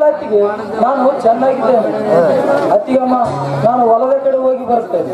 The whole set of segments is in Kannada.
ಅತ್ತಿಗೆ ನಾನು ಚೆನ್ನಾಗಿದ್ದೇನೆ ಅತ್ತಿಗಮ್ಮ ನಾನು ಹೊಲದ ಕಡೆ ಹೋಗಿ ಬರ್ತೇನೆ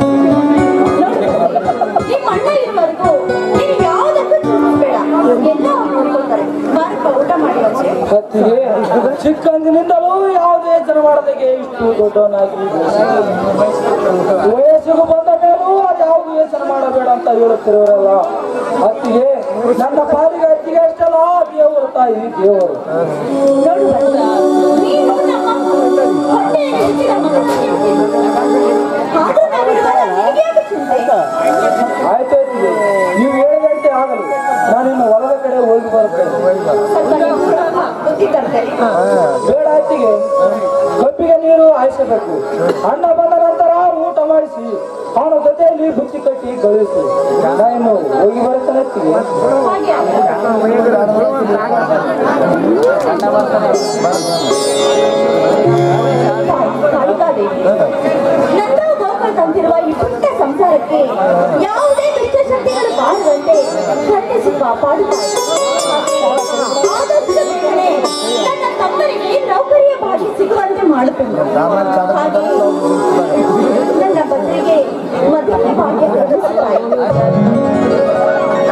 ನಿಮ್ಮ ಅಣ್ಣ ಇರುವವರೆಗೂ ನೀನು ಯಾವುದಕ್ಕೂ ಚಿಂತಿಸ್ಬೇಡ ಎಲ್ಲ ಅವ್ರು ನೋಡ್ಕೊಳ್ತಾರೆ ಬಾರಪ್ಪ ಊಟ ಮಾಡಿ ಅಷ್ಟೇ ಅತ್ತಿಗೆ ಚಿಕ್ಕಂದಿನಿಂದಲೂ ಯಾವುದೇ ಜನ ಮಾಡದಕ್ಕೆ ಇಷ್ಟು ದೊಡ್ಡವನಾಗಿ ವಯಸ್ಸಿಗೂ ಬಂದ ಮೇಲೂ ಅದು ಯಾವುದು ಯೋಚನೆ ಮಾಡಬೇಡ ಅಂತ ಹೇಳುತ್ತಿರುವರಲ್ಲ ಅತ್ತಿಗೆ ನನ್ನ ಪಾಲಿಗೆ ಅತ್ತಿಗೆ ಅಷ್ಟಲ್ಲ ದೇವರು ತಾಯಿ ದೇವರು ನೋಡು ವತ್ಸ, ನೀನು ನಮ್ಮ ಹೊಟ್ಟೆಯ ಹೆಚ್ಚಿನ ಮಗನಾಗಿರ್ತೀನಿ. ಆದ್ರೂ ನಾವಿರುವಾಗ ನಿನಗೆ ಯಾಕೆ ಚಿಂತೆ ಆಯ್ತು ಅತ್ತಿಗೆ ನೀವು ಹೇಳಿದಂತೆ ಆಗಲು ನಾನಿನ್ನು ಹೊಲದ ಕಡೆ ಹೋಗಿ ಬರುತ್ತೇನೆ ಸ್ವಲ್ಪ ನಿಂತ್ಕೊಳ್ಳಪ್ಪ, ಬುದ್ಧಿ ತರ್ತೇನೆ ಬೇಡ ಅತ್ತಿಗೆ ಕಬ್ಬಿಗೆ ನೀರು ಹಾಯಿಸಬೇಕು ಅಣ್ಣ ಬಂದ ನಂತರ ಊಟ ಮಾಡಿಸಿ ಅವನ ಜೊತೆಯಲ್ಲಿ ಬುತ್ತಿ ಕಟ್ಟಿ ಕಳುಹಿಸಿ ನಾನು ಹೋಗಿ ಬರುತ್ತೇನೆ ಅತ್ತಿಗೆ ಹಾಗೆ ಆಗಲಿ. ಕಾಳಿಕಾದೇವಿ, ನಂದು ಗೋಪಾಲ್ ತಂದಿರುವ ಈ ಪುಟ್ಟ ಸಂಸಾರಕ್ಕೆ ಯಾವುದೇ ದುಷ್ಟ ಶಕ್ತಿಗಳು ಬಾರದಂತೆ ಖಂಡಿಸಿ ಕಾಪಾಡುತ್ತಾರೆ ಆದಷ್ಟು ಬೇಗನೆ ನನ್ನ ತಮ್ಮನಿಗೆ ನೌಕರಿಯ ಭಾಗ್ಯ ಸಿಗುವಂತೆ ಮಾಡುತ್ತೇನೆ ಹಾಗೆ ನನ್ನ ಭದ್ರಿಗೆ ಮದುವೆ ಭಾಗ್ಯ ಒದಗಿಸುತ್ತಾಯಿತು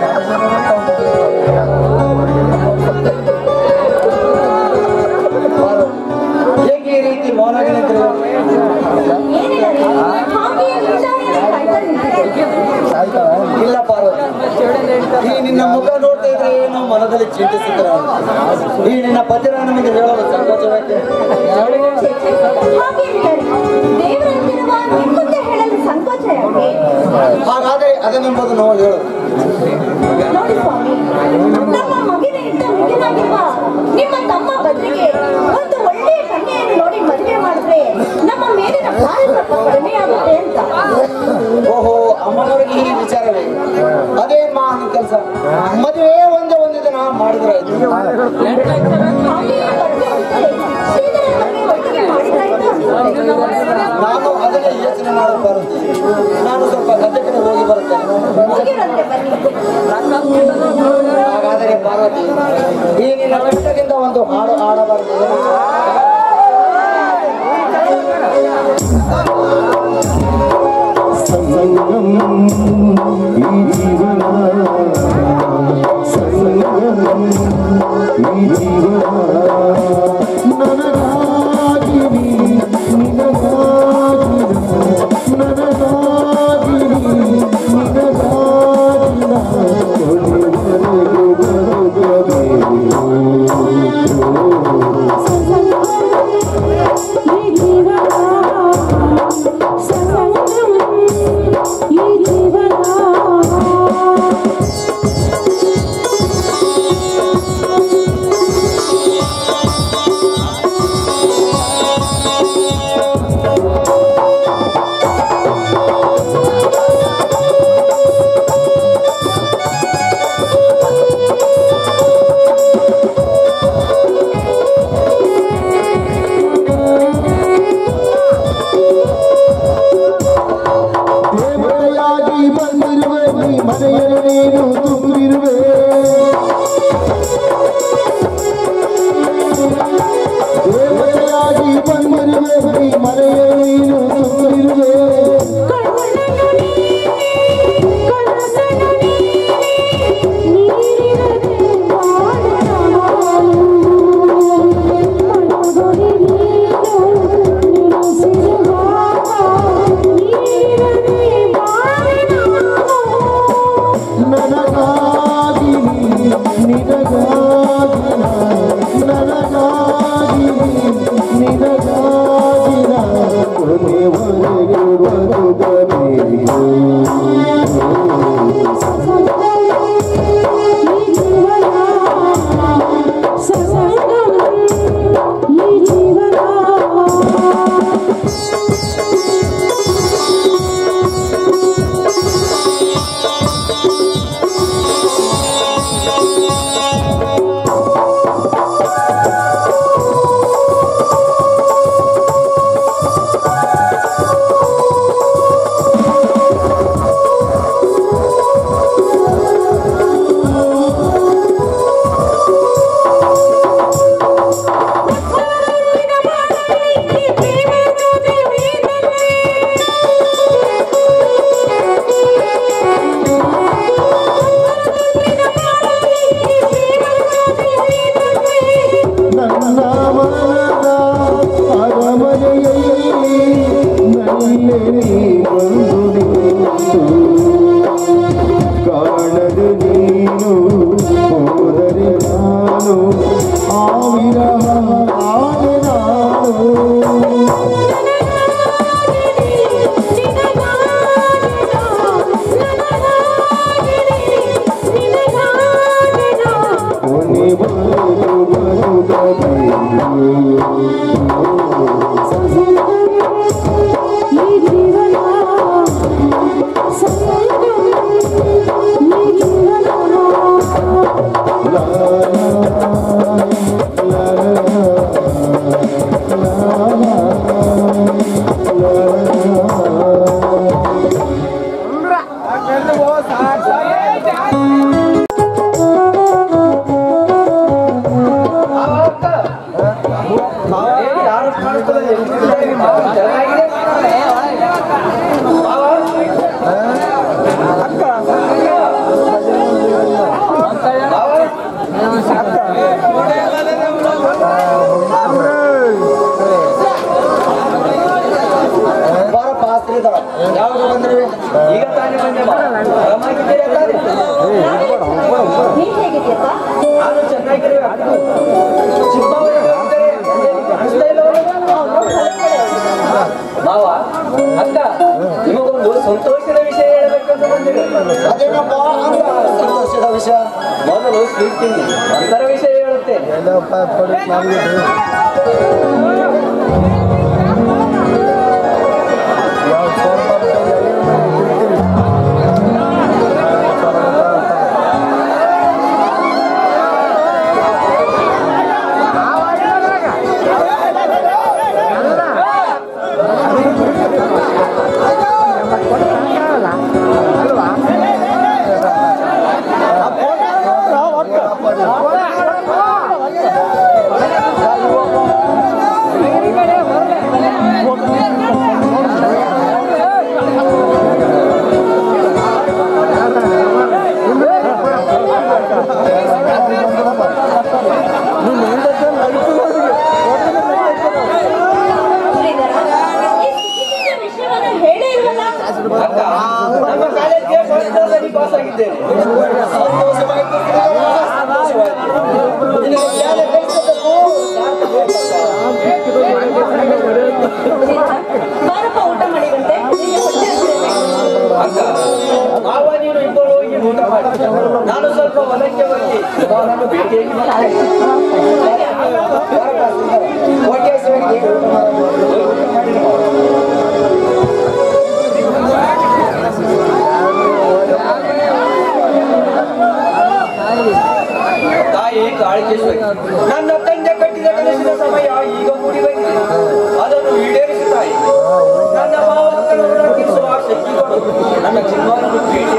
ಹೇಗೆ ಈ ರೀತಿ ಮೌನಗಳಿದ್ರು ಏನಿಲ್ಲ ರೀ, ಹಾಗೆಯೇ ನಿಂತಾನೆ ಕಾಯ್ತಾ ನಿಂತಿದ್ದೆ. ಇಲ್ಲ ಪಾರ್ವತಿ ಈ ನಿನ್ನ ಮುಖ ನೋಡ್ತಾ ಇದ್ರೆ ಏನೋ ಮನದಲ್ಲಿ ಚಿಂತಿಸಿದ್ರ ಈ ನಿನ್ನ ಪತಿರಾನ ಮುಂದೆ ಹೇಳಲು ಸಂಕೋಚವಾಯ್ತು ಹಾಗೇನಿಲ್ಲ ರೀ, ದೇವರಂತಿರುವ ನಿಮ್ಮ ಮುಂದೆ ಹೇಳಲು ಸಂಕೋಚ ಯಾಕೆ ಹಾಗಾದರೆ ಅದನ್ನೆಂಬುದು ನಾವು ಹೇಳು ನೋಡಿ ಸ್ವಾಮಿ ನಮ್ಮ ಮಗಿನಿಗಿಂತ ಮಿಗಿಲಾಗಿರುವ ನಿಮ್ಮ ತಮ್ಮ ಬದ್ರಿಗೆ ಒಂದು ಒಳ್ಳೆಯ ಕನ್ಯೆಯನ್ನು ನೋಡಿ ಮದುವೆ ಮಾಡಿದ್ರೆ ನಮ್ಮ ಮೇಲಿನ ಭಾರ ಸ್ವಲ್ಪ ಕಡಿಮೆ ಆಗುತ್ತೆ ಅಂತ ಓಹೋ ಅಮ್ಮನವರಿಗೆ ಈ ವಿಚಾರವೇ ಅದೇ ಮಾನ್ ಕೆಲಸ ಮದುವೆ ಒಂದೇ ಒಂದು ದಿನ ಮಾಡಿದ್ರೆ ಆಯ್ತು ಹಾಗೆಯೇ ಮದುವೆ ಅಂದ್ರೆ ಶ್ರೀಧರನ ಮದುವೆ ಒಟ್ಟಿಗೆ ಮಾಡಿದ್ರಾಯ್ತು ಅನ್ಸುತ್ತೆ. ನಾನು ಅದನ್ನೇ ಯೋಚನೆ ಮಾಡಲು ಪಾರ್ವತಿ ನಾನು ಸ್ವಲ್ಪ ಗದ್ದೆ ಕಡೆ ಹೋಗಿ ಬರುತ್ತೇನೆ ಹೋಗಿರಂತೆ ಬನ್ನಿ ಹಾಗಾದರೆ ಪಾರ್ವತಿ ಈ ನಿನ್ನ ಕಷ್ಟದಿಂದ ಒಂದು ಹಾಡು ಹಾಡಬಾರದು ಸಂಗಮ್ ಈ ಜೀವನ ಸಂಗಮ್ ಈ ಜೀವನ ನನಗಾಗಿ ನೀ, ನಿನಗಾಗಿ ನಾ, ನನಗಾಗಿ ನೀ, ನಿನಗಾಗಿ ನಾ, ಕೊನೆವರೆಗೂ ಬದುಕಬೇಕು. ಈ ಜೀವನ ಇಲ್ಲೇ ಬಂದು ನಿಂತು ಕಾಣದೆ ನೀನು ಹೋದರೆ ನಾನು ಆವಿರಹ ಆದೆ ನಾನು ಕೊನೆ ಬರೆದು ಬರುತ್ತೇನು ಯಾರು ಕಾಣಿಸ್ತದೆ ಚೆನ್ನಾಗಿದೆ ಬಾರಪ್ಪ ಆಸ್ತ್ರಿದಳ ಯಾವಾಗ ಬಂದ್ರಿ ಈಗ ತಾನೇ ಬಂದೆ ಆರಾಮಾಗಿದ್ದೀರಿ ತಾನೇ ನೀನ್ ಹೇಗಿದ್ಯಪ್ಪ ನಾನು ಚೆನ್ನಾಗಿದ್ದೀರಿ ಚಿಕ್ಕವರು ಕಾಣಿಸ್ತಾ ಇಲ್ಲ ಅವ್ರು? ಮಾವ ಅಕ್ಕ ನಿಮಗೊಂದು ಸಂತೋಷದ ವಿಷಯ ಹೇಳಬೇಕಂತ ಬಂದಿದೆ ಅದೇನಪ್ಪ ಸಂತೋಷದ ವಿಷಯ ಮೊದಲು ಸ್ವೀಟ್ ತಿನ್ನಿ ನಂತರ ವಿಷಯ ಹೇಳುತ್ತೇನೆ ಶ್ರೀಧರ ಈ ಸಿಹಿತಿಂಡಿಯ ವಿಷಯವನ್ನು ಹೇಳೇ ಇಲ್ವಲ್ಲ ಅಕ್ಕ ನಮ್ಮ ಕಾಲೇಜ್ಗೆ ಫಸ್ಟ್ ಕ್ಲಾಸಲ್ಲಿ ಪಾಸ್ ಆಗಿದ್ದೇನೆ ಸಂತೋಷವಾಯ್ತು ಸಂತೋಷವಾಯ್ತು ನಿನಗೆ ಶಾಲೆ ಕಲಿಸಬೇಕು ಬಾರಪ್ಪ ಊಟ ಮಾಡಿದಂತೆ ನಿನಗೆ ಹೊಟ್ಟೆ ಹಸಿದಿದೆ. ಅಕ್ಕ ಮಾವ ನೀನು ಇಬ್ಬರು ಹೋಗಿ ಊಟ ಮಾಡಿ ನಾನು ಸ್ವಲ್ಪ ಹೊಲಕ್ಕೆ ಹೋಗಿ ನಾನು ಭೇಟಿಯಾಗಿ ಬರ್ತೇನೆ. ಹೊಟ್ಟೆ ಹಸಿವಾಗಿದೆ, ಊಟ ಮಾಡು. ಊಟ ಮಾಡಿ ತಾಯಿ ಕಾಳಿಕೇಶ್ವರಿ ನನ್ನ ತಂದೆ ಕಟ್ಟಿದ ಕನಸಿನ ಸಮಯ ಈಗ ಮೂಡಿ ಬಂದಿದೆ ಅದನ್ನು ಈಡೇರಿಸು ತಾಯಿ ನನ್ನ ಮಾವ ಮಕ್ಕಳನ್ನು ರಕ್ಷಿಸುವ ಶಕ್ತಿ ಕೊಡು ನನ್ನ ಚಿನ್ನವನ್ನು ಭೇಟಿ